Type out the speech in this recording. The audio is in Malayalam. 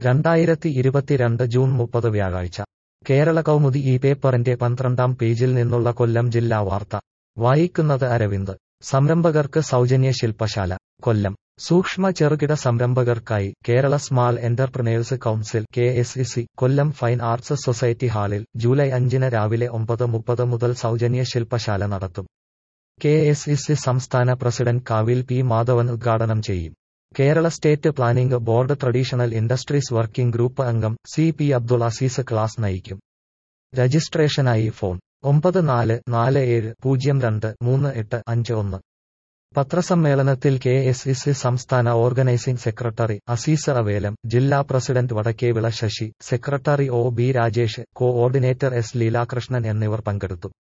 രണ്ടായിരത്തി ഇരുപത്തിരണ്ട് ജൂൺ മുപ്പത് വ്യാഴാഴ്ച കേരള കൗമുദി ഈ പേപ്പറിന്റെ പന്ത്രണ്ടാം പേജിൽ നിന്നുള്ള കൊല്ലം ജില്ലാ വാർത്ത വായിക്കുന്നത് അരവിന്ദ് സംരംഭകർക്ക് സൗജന്യ ശില്പശാല കൊല്ലം സൂക്ഷ്മ ചെറുകിട സംരംഭകർക്കായി Kerala small entrepreneurs council K S E C Kollam fine arts society ഹാളിൽ ജൂലൈ അഞ്ചിന് രാവിലെ ഒമ്പത് മുപ്പത് മുതൽ സൗജന്യ ശില്പശാല നടത്തും കെ എസ് ഇ സി സംസ്ഥാന പ്രസിഡന്റ് കാവിൽ പി മാധവൻ ഉദ്ഘാടനം ചെയ്യും Kerala state planning board traditional industries working group അംഗം C P Abdul Azeez class നയിക്കും രജിസ്ട്രേഷനായി ഫോൺ ഒമ്പത് നാല് നാല് ഏഴ് പൂജ്യം രണ്ട് മൂന്ന് എട്ട് അഞ്ച് ഒന്ന് പത്രസമ്മേളനത്തിൽ കെ എസ് ഇ സി സംസ്ഥാന ഓർഗനൈസിംഗ് സെക്രട്ടറി അസീസ് അവേലം ജില്ലാ president Vadakkevila Sasi secretary O B Rajesh coordinator S Leelakrishnan എന്നിവർ പങ്കെടുത്തു